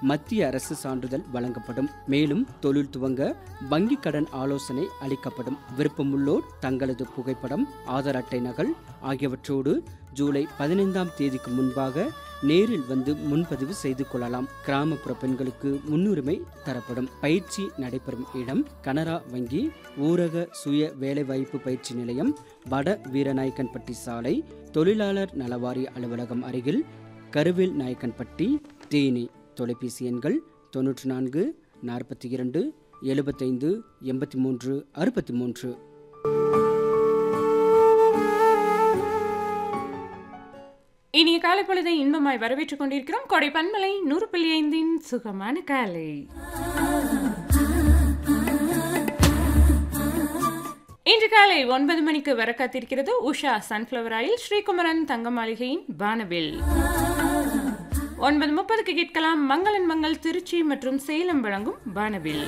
மத்திய அரசு சான்றிதழ் வழங்கப்படும் மேலும் தொழில் துவங்க வங்கி கடன் ஆலோசனை அளிக்கப்படும் விருப்பமுள்ளோர் தங்களது புகைப்படம் ஆதார் அட்டை நகல் ஆகியவற்றோடு ஜூலை பதினைந்தாம் தேதிக்கு முன்பாக நேரில் வந்து முன்பதிவு செய்து கொள்ளலாம் கிராமப்புற பெண்களுக்கு முன்னுரிமை தரப்படும் பயிற்சி நடைபெறும் இடம் கனரா வங்கி ஊரக சுய வேலைவாய்ப்பு பயிற்சி நிலையம் வட வீரநாயக்கன்பட்டி சாலை தொழிலாளர் நலவாரிய அலுவலகம் அருகில் கருவேல் நாயக்கன்பட்டி தேனி தொலைபேசி எண்கள் தொன்னூற்றி நான்கு நாற்பத்தி இரண்டு எழுபத்தைந்து எண்பத்தி மூன்று அறுபத்தி மூன்று இனிய காலை பொழுதை இன்பமாய் வரவேற்றுக் கொண்டிருக்கிறோம் கொடை பன்மலை நூறு புள்ளி ஐந்தின் சுகமான காலை இன்று காலை ஒன்பது மணிக்கு வர காத்திருக்கிறது உஷா சன்ஃப்ளவர் ஆயில் ஸ்ரீகுமரன் தங்க மாளிகையின் வானவில் ஒன்பது முப்பதுக்கு கேட்கலாம் மங்களன் மங்கள் திருச்சி மற்றும் சேலம் வழங்கும் வானவில்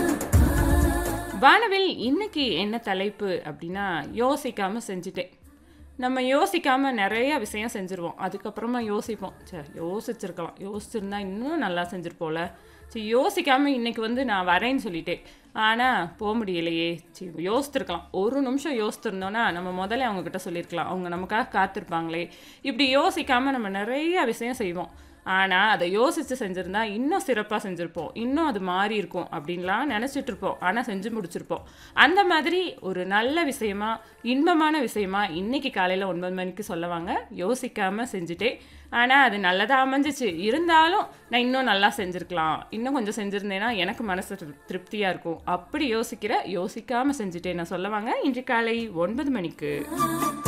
வானவில் இன்னைக்கு என்ன தலைப்பு அப்படின்னா யோசிக்காம செஞ்சுட்டேன் நம்ம யோசிக்காம நிறைய விஷயம் செஞ்சுருவோம் அதுக்கப்புறமா யோசிப்போம் சே யோசிச்சிருக்கலாம் யோசிச்சிருந்தா இன்னும் நல்லா செஞ்சுருப்போம்ல சரி யோசிக்காம இன்னைக்கு வந்து நான் வரேன்னு சொல்லிட்டேன் ஆனால் போக முடியலையே சரி யோசித்திருக்கலாம் ஒரு நிமிஷம் யோசித்திருந்தோன்னா நம்ம முதல்ல அவங்க கிட்ட சொல்லியிருக்கலாம் அவங்க நமக்காக காத்திருப்பாங்களே இப்படி யோசிக்காம நம்ம நிறைய விஷயம் செய்வோம் ஆனால் அதை யோசித்து செஞ்சுருந்தா இன்னும் சிறப்பாக செஞ்சுருப்போம் இன்னும் அது மாறி இருக்கும் அப்படின்லாம் நினச்சிட்டு இருப்போம் ஆனால் செஞ்சு முடிச்சிருப்போம் அந்த மாதிரி ஒரு நல்ல விஷயமா இன்பமான விஷயமா இன்னைக்கு காலையில் ஒன்பது மணிக்கு சொல்லவாங்க யோசிக்காமல் செஞ்சுட்டே ஆனால் அது நல்லதாக அமைஞ்சிச்சு இருந்தாலும் நான் இன்னும் நல்லா செஞ்சுருக்கலாம் இன்னும் கொஞ்சம் செஞ்சுருந்தேன்னா எனக்கு மனசு திரு- திருப்தியாக இருக்கும் அப்படி யோசிக்கிற யோசிக்காமல் செஞ்சுட்டேன் நான் சொல்லவாங்க இன்று காலை ஒன்பது மணிக்கு